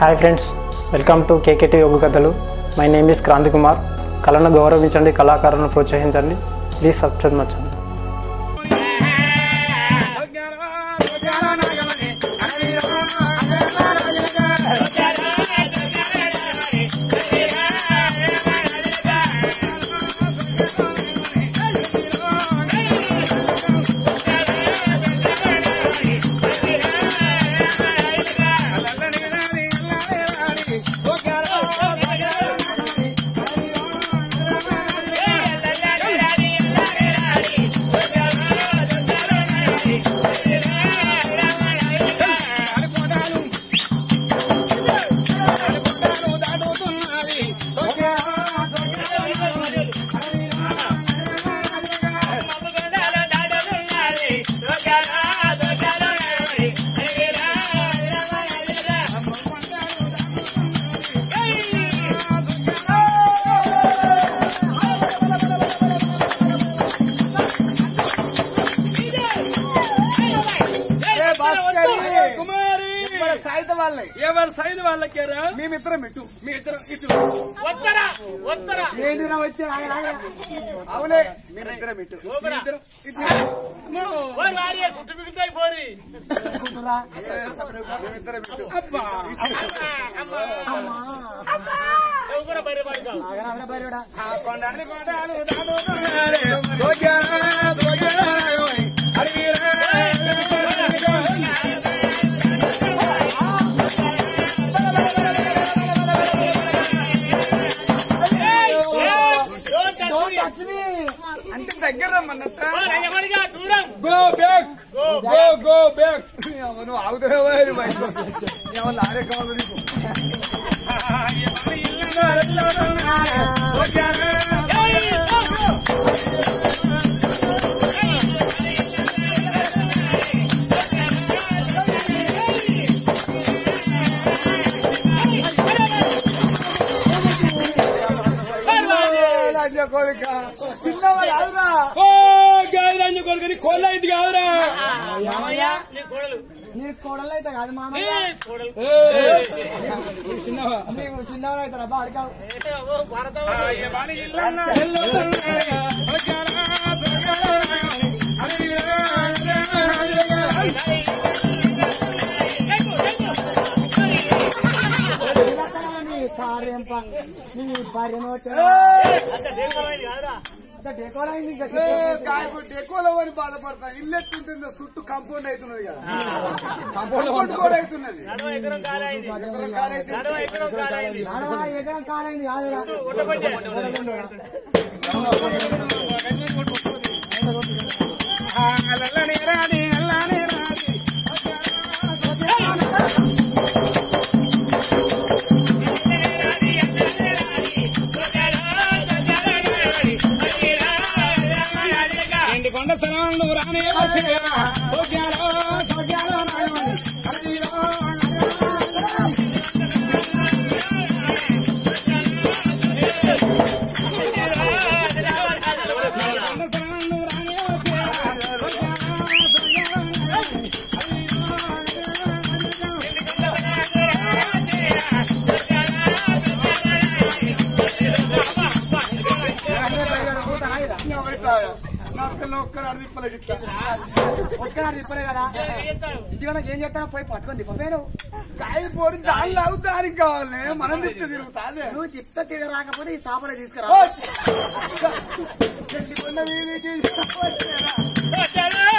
Hi friends welcome to KKT యోగ కథలు my name is Kranthi Kumar కళను గౌరవించండి కళాకారులను ప్రోత్సహించండి ప్లీజ్ సబ్స్క్రైబ్ మచ్చండి ఎవరు సైడ్ వాళ్ళకేరా మేమిద్దరం ఇటు మీ ఇద్దరం ఇటు వత్తరా వత్తరా ఏంటిరా వచ్చి అవునే మీరిద్దరం ఇటు మీ ఇద్దరం ఇటు ఓరి వారియే గుట్టు మిగులుతాయి పోరి మీరిద్దరం ఇటు అబ్బా నువ్వు కూడా బయట పడతావు కొండని కొండలు దాటుతున్నారే. దోచారా, దోచారా, ఓయ్. అడిగిరా, అంటే దగ్గర రమ్మన్నట్ట ఎవరిగా దూరం go back go go back నువ్వు ఆగుతావు బయట ఎవరు ఆరే కావాలి నీకు కోరిక చిన్నవాడు ఆగురా ఓ గాయరాంజ కొడుకుని కోళ్ళ ఇది కాదురా నీ కోడలు నీ కోడలు అయితే కాదు మామ నీ కోడలు చిన్నవా నీకు చిన్నవాడు అయితే రబ్బా అడగావు ఓ భారత నీ కార్యం ప- నీ భార్యను డెకోలైంది ఇంకా డెకోలో అని బాధపడతా ఇల్లు ఎట్టుంటుందో చుట్టూ కంపౌండ్ అవుతున్నది కదా కంపౌండ్ కూడా అవుతున్నది నడవ ఎకరం కారైంది ఎకరం కారైతే నడవ ఎకరం కారైంది ఎకరం కారైంది కాదురా ఎండి కొండ స్థలంలో రానే వచ్చేరా సోగ్యాలో సోగ్యాలో నాయమని అడవిలో కొండ స్థలంలో రానే వచ్చేరా నా పిల్ల ఒక్కరు అడిగిప్పలే గిట్ట ఒక్కరు అడిగిప్పలే కదా ఇంటి వాళ్ళకి ఏం చేస్తానో పోయి పట్టుకొని దిప్పపోయారు కాయలు పోరి దానిలో అవుతానికి కావాలి మనం తిప్పి తిరుగుతా నువ్వు తిప్త తిరగ రాకపోతే ఈ సాపడే తీసుకురా చెట్టుకున్న వీధికి వచ్చేరా.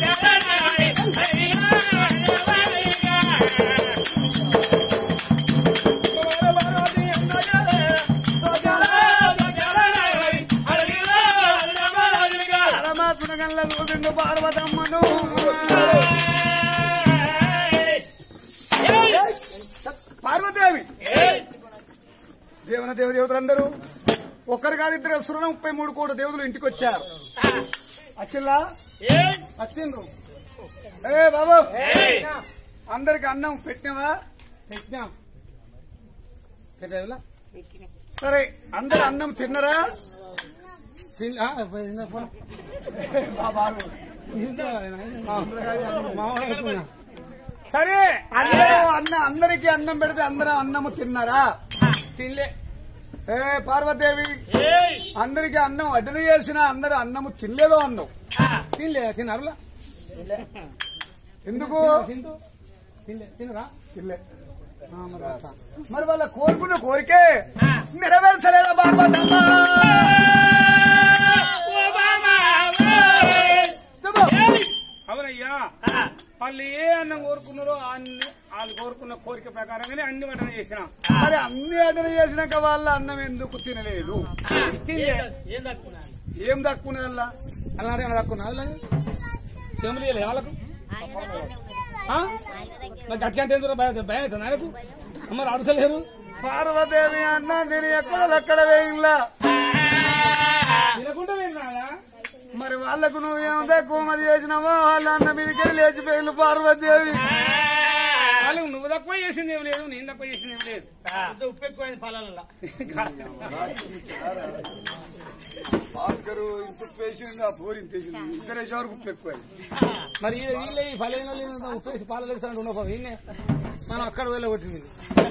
పరమాత్మగల్ల గోవిందు పార్వతమ్మను పార్వదేవి దేవన దేవ దేవతలందరూ ఒక్కరు కాదు ఇద్దరు సురణ ముప్పై మూడు కోటి దేవుదులు ఇంటికి వచ్చారు వచ్చిల్లా వచ్చిండ్రు ఏ బాబు అందరికి అన్నం పెట్టినవా పెట్టినాం పెట్టేదిలా? సరే అందరు అన్నం తిన్నరా తిన్- ఆ, పోయిందా ఫోన్? బాబు తింటా, మామూలుగా అయిపోయినా. సరే అందరూ అన్న అందరికి అన్నం పెడితే అందరూ అన్నము తిన్నారా తినలే ఏ పార్వతీదేవి ఏయ్ అందరికి అన్నం వడ్డన చేసిన అందరూ అన్నము తినలేదో అన్నావు తినలే తిన్నారులా ఎందుకు తింటూ తినలే తినరా తినలే మరి వాళ్ళ కోరుకున్న కోరికే నెరవేర్చలేదా పార్వతమ్మ ఓబామా చెప్పు. అవునయ్యా వాళ్ళు ఏ అన్నం కోరుకున్నారో అన్ని వాళ్ళు కోరుకున్న కోరిక ప్రకారంగానే అన్ని వడ్డన చేసిన మరి అన్ని వడ్డన చేసినాక వాళ్ళ అన్నం ఎందుకు తినలేదు తినలే ఏం తక్కువ ఏం తక్కువ వాళ్ళ అలానే అనుకున్నా చెంబులు ఇవ్వలే వాళ్ళకు ఆ? మరి గట్టి అంటే ఎందుకు భయం భయం అవుతుంది ఆయనకు అమ్మ అడుసలేరు పార్వదేవి అన్న నేను ఎక్కడ అక్కడ వేయంలా తినకుండా తిన్నారా మరి వాళ్ళకు నువ్వేం తక్కువ మరి చేసినావో వాళ్ళ అన్న మీదకి లేచిపోయింది పార్వదేవి వాళ్ళకు నువ్వు తక్కువ చేసింది ఏం లేదు నేను తక్కువ చేసింది ఏం లేదు ఇంత ఉప్పు ఎక్కువైంది పాలల్లో భాస్కరు ఇంత పేసింది ఆ పోరి ఇంత వేసింది ఇద్దరేసే వరకు ఉప్పు ఎక్కువ మరి ఈ- వీళ్ళే ఈ ఫలైన వాళ్ళు ఉప్పేసి పాలలు ఉండవు వీళ్ళే మనం అక్కడ వెళ్ళగొట్టింది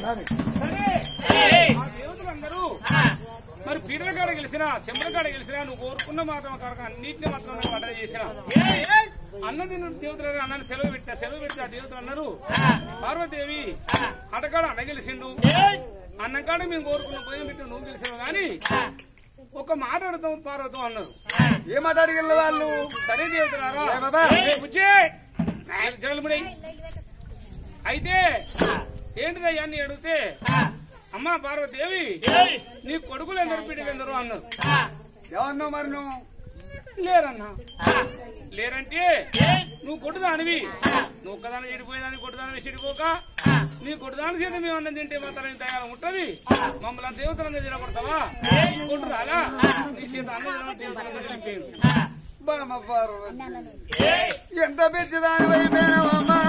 ఆ దేవతలందరూ మరి పీటల కాడ గెలిచినా చెమ్మల కాడ గెలిచినా నువ్వు కోరుకున్న మాట కాక అన్నింటినీ మాత్రం నువ్వు వంట చేసిన అన్నది నువ్వు దేవతలు అన్నాను సెలవు పెట్టా సెలవు పెట్టి ఆ దేవతలు అన్నారు పార్వదేవి అటకాడ అన్న గెలిచిండు అన్నం కాడ మేము కోరుకున్న భోజనం పెట్టి నువ్వు గెలిచావు గాని ఒక మాట అడుగుతాం పార్వతం అన్నారు ఏమాట అడిగిన వాళ్ళు సరే దేవతలారా ఏ బాబా? ఏ బుజ్జి! జగలుముడి. అయితే ఏంటిదయ్యా అని అడిగితే అమ్మ పార్వదేవి నీ కొడుకులు ఎందరు బిడ్డలు ఎందరు అన్నారు ఏమన్నావు మరి నువ్వు లేరన్నా లేరంటే నువ్వు కొట్టుదానివి నువ్వు ఒక్కదాని చెడిపోయేదాన్ని కొట్టుదాని చెడిపోక నీ కొట్టుదాని చేత మేము అన్నం తింటే మాత్రం తయారు ఉంటది మమ్మల్ని దేవతలంగా తినబడతావా కొట్టు రాలా నీ చేత అన్నం తినడం తెలిపాను బామ పార్వతి ఎంత పెద్దదాని వైపోయినావమ్మా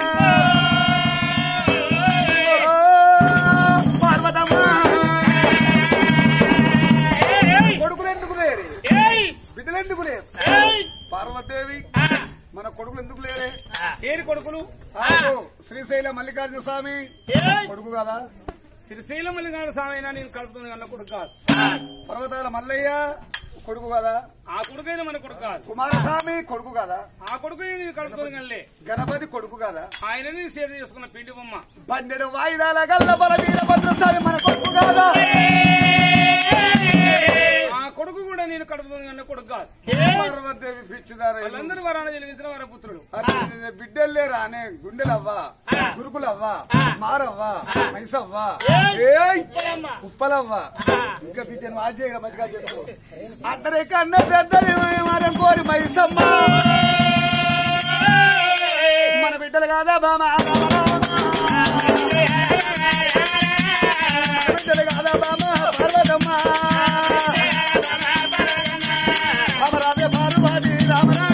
పార్వతమ్మ కొడుకులు ఎందుకు లేరు బిడ్డలు ఎందుకు లేరు పార్వతీదేవి మన కొడుకులు ఎందుకు లేరే ఏరి కొడుకులు ఆగు, శ్రీశైల మల్లికార్జున స్వామి కొడుకు కదా శ్రీశైలం మల్లిగారు సామైనా నేను కలుపుతుంది అన్న కొడుకు కాదు పర్వతాల మల్లయ్య కొడుకు కదా ఆ కొడుకైనా మన కొడుకు కాదు కుమారస్వామి కొడుకు కదా ఆ కొడుకు నేను కలుపుతుంది కనలే గణపతి కొడుకు కదా ఆయనని సేద చేసుకున్న పిండి బొమ్మ పన్నెండు వాయిదాల గల్ల బల వీరభద్రస్వామి మన కొడుకు కాదా ఆ కొడుకు కూడా నేను కలుపుతుంది అన్న కొడుకు కాదు పార్వతీదేవి పిచ్చిదారు వాళ్ళందరూ వరాన జన్మించిన వారి పుత్రుడు బిడ్డలు లేరా అనే గుండెలవ్వా గురుకులవ్వా మారవ్వా మైసవ్వా ఏయ్ ఉప్పలవ్వా ఇంకా బిడ్డను ఆశయంగా మంచిగా చేసుకో అందరి కన్నా పెద్దలు మారం కోరి మైసమ్మ మన బిడ్డలు కాదా బామా మన బిడ్డలు కాదా బామా పార్వతమ్మ రామరాజే పార్వతి రామరామ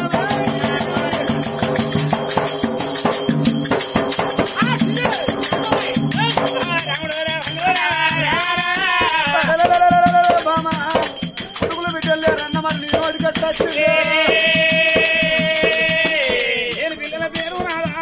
బామ కొడుకులు బిడ్డలే రన్న మరి నీ నోటికి ఎట్లా వచ్చింది? నేను పిల్లల పేరు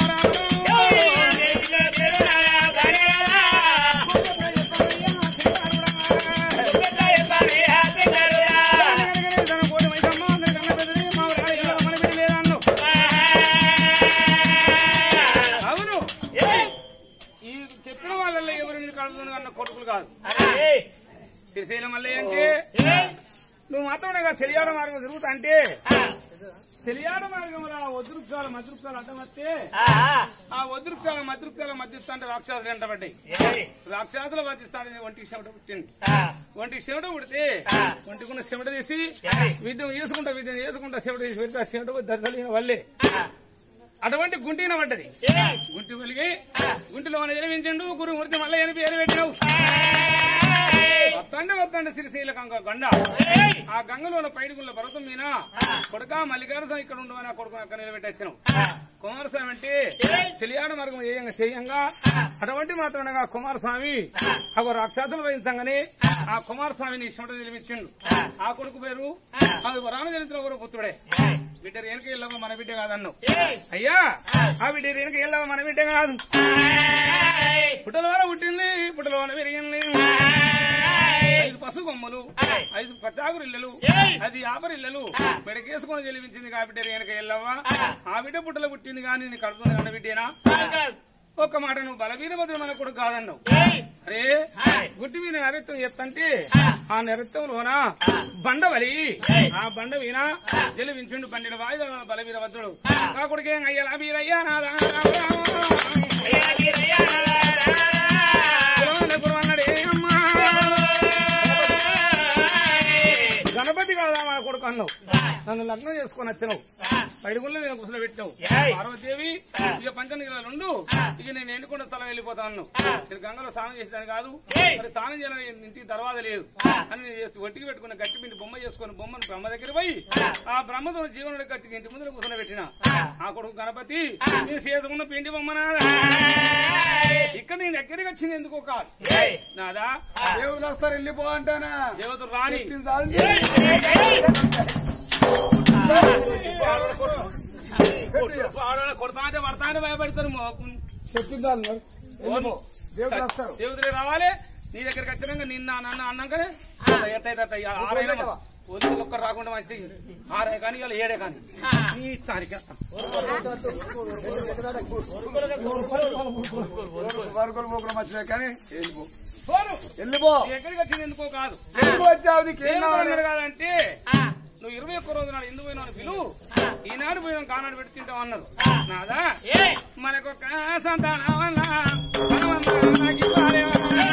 అవును ఈ చెప్పిన వాళ్ళల్లో ఎవరు నీకు కలుగుతుంది అన్న కొడుకులు కాదు శ్రీశైలం మల్లయ్య అంటే నువ్వు మాత్రం తెలియాడ మార్గం తిరుగుతా అంటే తెలియాడ మార్గంలో వదురుకాల మధురుకాలు అడ్డం వస్తే ఆ వదురుకాల మధురుకాల మధ్యస్థ అంటే రాక్షసులు వెంటబడ్డాయి రాక్షసులు మధ్యస్థాన్ని ఒంటికి చెమట పుట్టింది ఒంటికి చెమట పుడితే ఒంటికున్న చెమట తీసి విద్య వేసుకుంటా విద్య వేసుకుంటా చెమట తీసి పెడితే ఆ చెమట పోయి దద్దలిన వల్లే అటువంటి గుంటిన పడ్డది గుంటి వెలిగి గుంటిలో జన్మించండు గురు మూర్తి మళ్ళీ ఎనిపి పేరు పెట్టినావు మొత్తం గండ వద్దండి సిరిశీల గంగ గండ ఆ గంగలో పైడిగుళ్ళ పర్వతం మీద కొడుక మల్లికార్జున ఇక్కడ ఉండమని ఆ కొడుకుని అక్కడ నిలబెట్టేసినావు కుమారస్వామి అంటే చెలియాడ మార్గం చేయంగా చేయంగా అటువంటి మాత్రమేగా కుమారస్వామి ఒక రాక్షసులు వహించగానే ఆ కుమారస్వామిని ఇష్టం నిలిపించిండు ఆ కొడుకు పేరు అది వరాణ చరిత్ర ఒక పుత్రుడే బిడ్డ రేణుక ఎల్లవ మన బిడ్డ కాదన్ను అయ్యా ఆ బిడ్డ రేణుక ఎల్లవ మన బిడ్డ కాదు పుట్టలోన పుట్టింది పుట్టలోన పెరిగింది ఐదు పసు కొమ్మలు ఐదు పట్టాకురిల్లలు అది ఆపరిల్లలు మెడకేసుకొని చెలిపించింది కాబట్టి రేణుక ఎల్లవ్వ ఆ బిడ్డ పుట్టలో పుట్టింది కానీ నీ కడుపున కన్న బిడ్డేనా ఒక్క మాట నువ్వు బలవీన బదులు మన కొడుకు కాదన్నావు అరే గుడ్డి మీద నరత్వం ఎత్తంటే ఆ నరత్వంలోన బండ బలి ఆ బండ వీణ జలివించుండు పండిన వాయుధ బలవీర వద్దుడు ఆ కొడుకేం అయ్యలా వీరయ్యా నాదా కులవన్న కులవన్నడే అమ్మా. గణపతి కాదా మన కొడుకు అన్నావు నన్ను లగ్నం చేసుకొని వచ్చినావు పైడుగుల్లో నేను కుసలు పెట్టావు పార్వతీదేవి ఇక పంచనగిరిలో ఉండు ఇక నేను ఎండుకుండా స్థలం వెళ్ళిపోతా అన్నావు నేను గంగలో స్నానం చేసేదాన్ని కాదు మరి స్నానం చేయాలని ఇంటికి తర్వాత లేదు అని నేను చేస్తూ ఒట్టికి పెట్టుకున్న గట్టి పిండి బొమ్మ చేసుకుని బొమ్మను బ్రహ్మ దగ్గర పోయి ఆ బ్రహ్మతో జీవనుడి గట్టికి ఇంటి ముందర కూర్చొని పెట్టిన ఆ కొడుకు గణపతి నేను చేసుకున్న పిండి బొమ్మ నాదా ఇక్కడ నేను ఎక్కడికి వచ్చింది ఎందుకో కాదు నాదా దేవుళ్ళు వస్తారు వెళ్ళిపో అంటానా దేవతలు రాని చెప్పింది చాలు. కొడతా అంటే పడతా అంటే భయపడతారు చెప్పింది చాలు మరి. వెళ్ళిపో. దేవుళ్ళు వస్తారు దేవతలే రావాలి నీ దగ్గరికి వచ్చినాక నిన్న నన్ను అన్నాకనే ఎట్టయితే ఆరైనా పోలీసులు ఒక్కరు రాకుండా మంచిది ఆరే కానీ ఇవాళ ఏడే కానీ నీ తారీఖు వరకులు పోకులు మర్చిపోయి కానీ వెళ్ళిపో పోను వెళ్ళిపో నీ ఎక్కడికి వచ్చింది ఎందుకో కాదు ఎందుకు వచ్చావు నీకేం ఏం కావాలి అన్నారు కాదంటే నువ్వు ఇరవై ఒక్క రోజు నాడు ఎందుకు పోయినావు పిలువు ఈనాడు పోయినాం కానాడు పెట్టి తింటాం అన్నారు నాదా మనకొక సంతానం వల్ల మనమందరికి భార్య.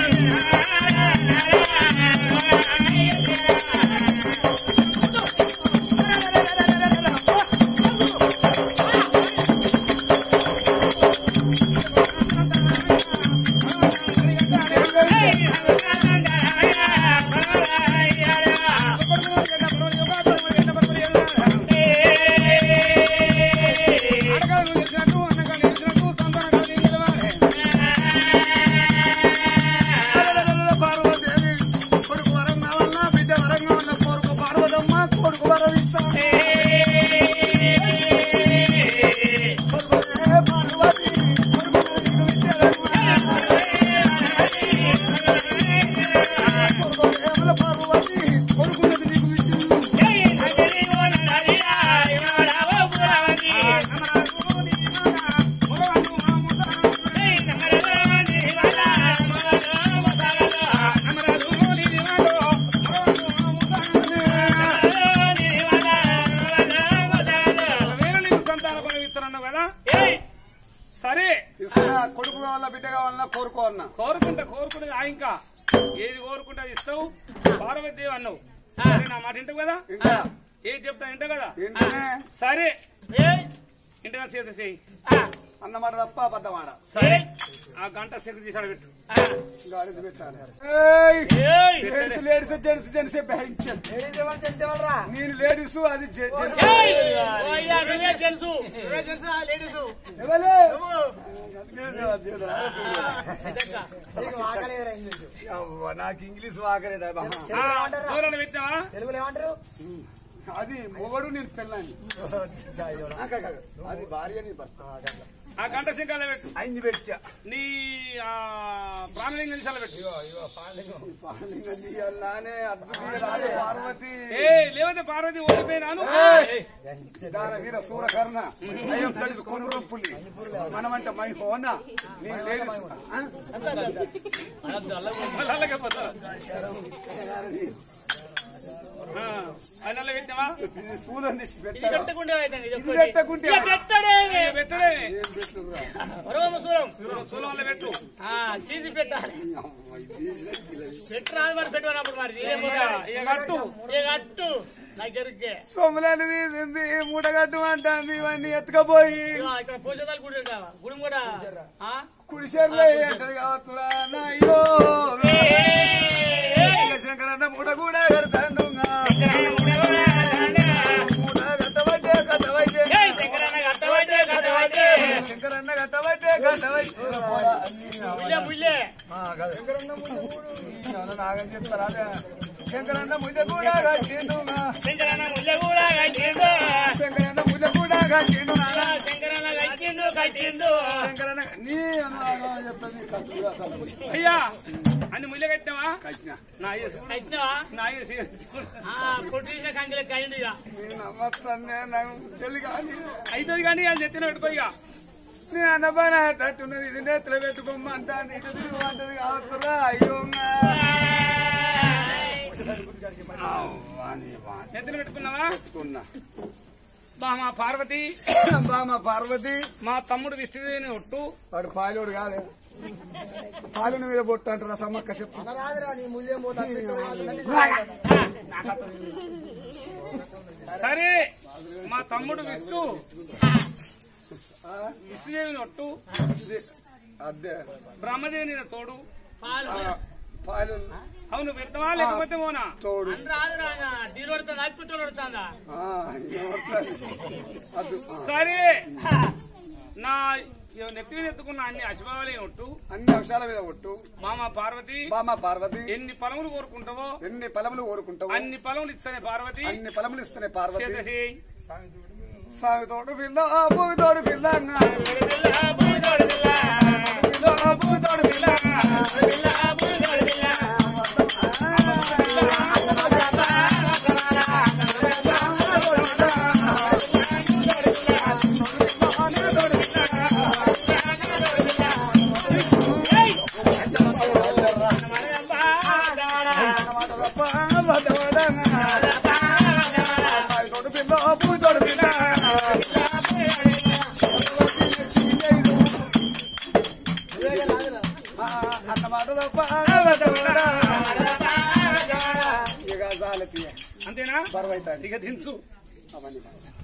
అడగాలు చేసినట్టు అన్నగాలు చేసినట్టు సంతానం కలిగి పార్వదేవి కొడుకు వరంగా ఉన్న బిడ్డ వరంగా ఉన్న కొడుకు పార్వతమ్మ కొడుకు వరం ఇస్తా పార్వతి కొడుకు నీకు ఇచ్చేదమ్మా. కొడుకు ఏమల పార్వతి కొడుకు నీకు ఇచ్చింది సరే ఇస్తున్నా కొడుకు కావాలన్నా బిడ్డ కావాలన్నా కోరుకోవాలన్నా కోరుకుంటా కోరుకుంటే ఆ ఇంకా ఏది కోరుకుంటే అది ఇస్తావు పార్వతీదేవి అన్నావు సరే నా మాట ఇంటవు కదా ఇంకా ఏది చెప్తా ఇంట కదా ఏంటనే సరే ఇంటగా చేత చేయి అన్నమాట తప్ప అబద్ధమాట సరే ఆ గంట శక్తి తీసాడు పెట్టు గాడిద పెట్టాలి ఏయ్! లేడీస్ లేడీస్ జెంట్స్ జెంట్స్ బ్యాంక్షన్ నేను లేడీస్ అది జె- జెంట్స్ తెలుసు ఎవలే? అవ్వ, నాకు ఇంగ్లీష్ వాకలేదా బామ్మ. ఆ, దూరాన్ని పెట్టావా అది మొగడు నేను పెళ్ళాన్ని అది భార్య నీ భర్త ఆ గంట సింకాల పెట్టు అయింది పెట్టా నీ ఆ ప్రాణలింగ నిశాల పెట్టు నానే అద్భుత పార్వతి ఏ లేకపోతే పార్వతి ఓడిపోయినాను దాన వీర సూరకర్ణ అయ్యం తడిసి కొనురు పుల్లి మనమంటే మై హోనా నేను లేడీస్ మళ్ళీ అలాగే పోతా. ఆ, అది నల్ల పెట్టావా సూలం తీసి ఇది పెట్టారు కట్టకుండా అవుతుంది, ఇది ఇది ఒక్కటి. పెట్టకుంటే ఇక పెట్టడేమి. ఇది పెట్టడే ఏం పెట్టుకురా? మరొక ముసలం. సూలం వల్ల పెట్టు ఆ, చీసి పెట్టాలి పెట్టరాదు మరి పెట్టమన్నప్పుడు మరి నీదేం పోతాది? ఇక కట్టు ఇక అట్టు నాకు ఎరుగ్గే సొమ్ములని తీసింది మూటగట్టు అంటాంది ఇవన్నీ ఎత్తుకపోయి ఇదిగో ఇక్కడ పోషకాలు గుడి కావా గుడి కూడా ఆ? కుడిశర్లో ఏంటది కావచ్చురా నాయ్యో శంకర శంకరన్న ముందు కూడు. ఏమన్నా నాగం చెప్తారా అదే? శంకరన్న ముందు కూడా కట్టిండు నా. శంకరన్న ముళ్ళ కూడా కట్టిండు శంకరన్న ముందు కూడా కట్టిండు నాన్న. శంకరన్న కట్టిండు కట్టిండు శంకరన్న నీ అన్న చెప్తాను కట్టు అసలు. అయ్యా అన్ని ముళ్ళ కట్టినావా కట్టినా. నా యేసు కట్టినవా నా యేసు కొట్టిన కంకిల కయ్యండి ఇక నేను నమ్మస్తానే నాకు తెలియదు కానీ అవుతుంది కానీ అది నెత్తిన పెట్టుకో ఇక నేను అన్నపైన తట్టున్నది ఇది నేతలు పెట్టుకోమంటా ఇటు తిరుగుమంటది కావచ్చురా అయ్యో నెత్తిన పెట్టుకున్నావా పెట్టుకున్నా బా మా పార్వతి బామ పార్వతి మా తమ్ముడు విష్ణుదేవిని ఒట్టు వాడు పాలోడు కాదు పాలుని మీద బొట్టు అంటారా సమ్మక్క చెప్పు సరే మా తమ్ముడు విష్ణు విష్ణుదేవిని ఒట్టు అదే బ్రహ్మదేవిని నా తోడు పాలు పాలు అవును పెడతావా లేకపోతే మోనా తోడు రాదు రాయన డీల్ పడుతుంది నాకు పుట్టు పడుతుందా ఆ, ఏమవుతుంది? అద్దు. ఆ. సరే నా నెత్తి మీద ఎత్తుకున్న అన్ని అశుభాలే ఒట్టు అన్ని అంశాల మీద కొట్టు మామ పార్వతి బామ పార్వతి ఎన్ని పొలములు కోరుకుంటావో ఎన్ని ఫలములు కోరుకుంటావు అన్ని పొలములు ఇస్తానే పార్వతి అన్ని ఫలములు ఇస్తున్నాయి పార్వతి చేత చేయి. సామి తోడు పిల్ల భూమి తోడు పిల్ల అన్న. భూమి తోడు పిల్ల పిల్ల, భూమి తోడు పిల్ల సామి తోడు పిల్ల భూమి తోడు పిల్ల అన్న మాట తప్ప ఇక చాలు తీయ. అంతేనా బరువు అవుతుంది. ఇక దించు అవన్నీ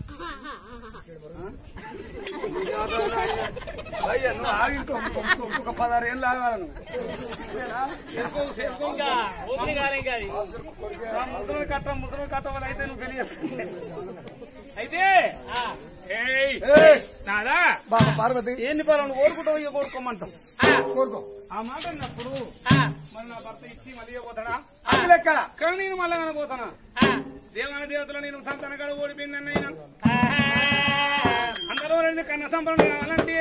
అయ్యా నువ్వు ఆగి ఇంకో ఇంకో- ఇంకొక పదహారు ఏళ్ళు ఆగాలి నువ్వు చేసుకో చేసుకో ఇంకా ఊపిరి కాలే ఇంకా అది ముద్రలు కట్ట ముద్రలు కట్ట వాళ్ళు అయితే నువ్వు పెళ్లి చేసుకో. అయితే ఆ, ఏయ్ ఏయ్, నాదా బాబా పార్వతి ఎన్ని పొలం కోరుకుంటావు ఇక కోరుకోమంటావు ఆ, కోరుకో ఆ మాట అన్నప్పుడు ఆ, మరి నా భర్త ఇచ్చి మళ్ళీ పోతాడా అది లెక్క కానీ నేను మళ్ళా కనపోతానా ఆ, దేవాన దేవతలు నేను సంతానగాడు ఓడిపోయింది అన్నయ్య ఆ, అందులో రెండు కన్న సంపన్నుడు కావాలంటే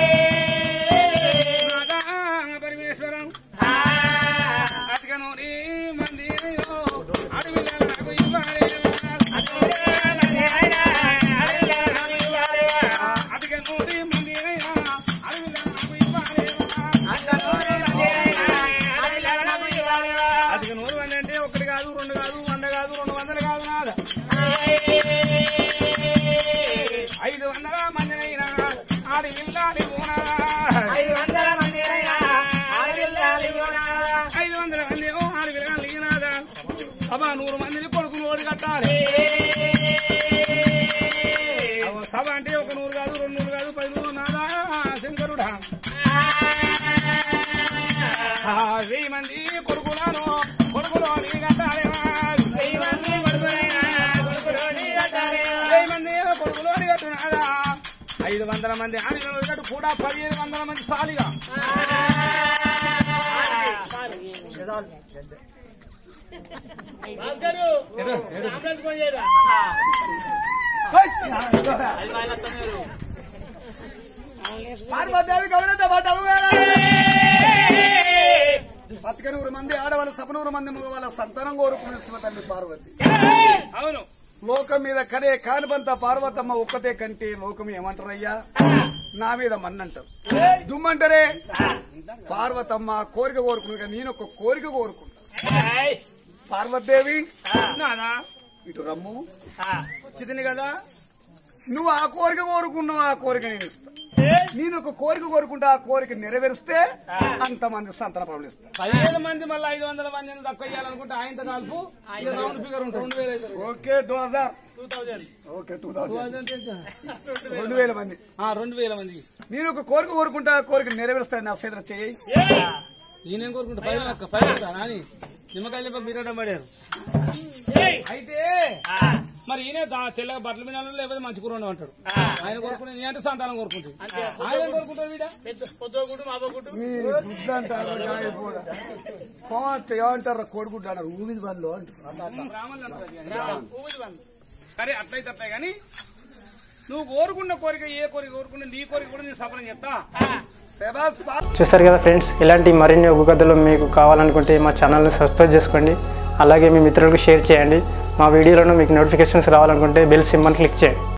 నాదా పరమేశ్వరం ఆ, అటుకను నీ మందిరయో అడవిలో నాకు ఇవ్వాలి అటుకను నీ మందిరయో అడవిలో నాకు ఇవ్వాలి అటుక నూరు మంది అంటే ఒకటి కాదు రెండు కాదు వంద కాదు రెండు వందలు కాదు నాద ఐదు వందల మందినైనా ఆడి ఇల్లాలి ఐదు వందల మంది ఓ ఆరు విలగాలి నాదా సభ నూరు మందిని కొడుకులు ఓడి కట్టాలి అవ్వ సభ అంటే ఒక నూరు కాదు రెండు నూరు కాదు పది నూరు నాదా శంకరుడా ఆ, వెయ్యి మంది కొడుకులను కొడుకులు నీ కట్టాలి వెయ్యి మంది కొడుకులు నీ కట్టున్నాదా ఐదు వందల మంది ఆడపిల్లలు కట్టు కూడా పదిహేను వందల మంది సాలిగా భాస్కరు అంబులెన్స్ ఫోన్ చేయరా అది బాగా వస్తున్నారు. పార్వదేవి గౌరవ పడ్డావు పచ్చకనూరు మంది ఆడవాళ్ళు సపనూరు మంది మగవాళ్ళ సంతానం కోరుకునే తల్లి పార్వతి అవును లోకం మీద కనే కానుబంత పార్వతమ్మ ఒక్కతే కంటే లోకం ఏమంటారయ్యా నా మీద మన్నంటారు దుమ్మంటారే పార్వతమ్మ కోరిక కోరుకున్నా నేను ఒక కోరిక కోరుకుంటా ఏయ్, పార్వతీదేవి నాదా ఇటు రమ్ము ఆ, వచ్చింది కదా నువ్వు ఆ కోరిక కోరుకున్నావు ఆ కోరిక నేను ఇస్తా నేను ఒక కోరిక కోరుకుంటా ఆ కోరిక నెరవేరిస్తే అంతమంది సంతాన పనులు ఇస్తా పదిహేను మంది మళ్ళీ ఐదు వందల మందిని తక్కువ చేయాలనుకుంటే ఆయనతో కలుపు ఇక రౌండ్ ఫిగర్ ఉంటుంది ఓకే దో హజార్ 2000. ఓకే టూ థౌసండ్ రెండు వేల మంది ఆ, రెండు వేల మంది నేను ఒక కోరిక కోరుకుంటా ఆ కోరిక నెరవేరుస్తాను నా సేద్ర చేయి ఈయనేం కోరుకుంటా పైన ఒక్క పైన నాని నిమ్మకాయలు బిరడం పడారు ఏయ్, అయితే ఆ, మరి ఈయన దా- తెల్లగా బట్టలు మీద లేకపోతే మంచి కూర అంటాడు ఆయన కోరుకునే నీ అంటే సంతానం కోరుకుంటుంది ఆయన ఏం కోరుకుంటాడు వీడ పెద్ద పొద్దుగుడు మాపగుడు మీరు గుడ్డు అంటారు గాయ కూడా కోట ఏమంటారు కోడుకుంటారు ఊమిది బండ్లు అంటారు బ్రాహ్మణులు అంటారు అది. ఊపిరి బంధు. సరే అట్లయితే అట్లే కానీ నువ్వు కోరుకున్న కోరిక ఏ కోరిక కోరుకున్న నీ కోరిక కూడా నేను సఫలం చెప్తా శబాస్ పా చూసారు కదా ఫ్రెండ్స్ ఇలాంటి మరిన్ని ఒగ్గు కథలు మీకు కావాలనుకుంటే మా ఛానల్ని సబ్స్క్రైబ్ చేసుకోండి అలాగే మీ మిత్రులకు షేర్ చేయండి మా వీడియోలను మీకు నోటిఫికేషన్స్ రావాలనుకుంటే బెల్ సింబల్ క్లిక్ చేయండి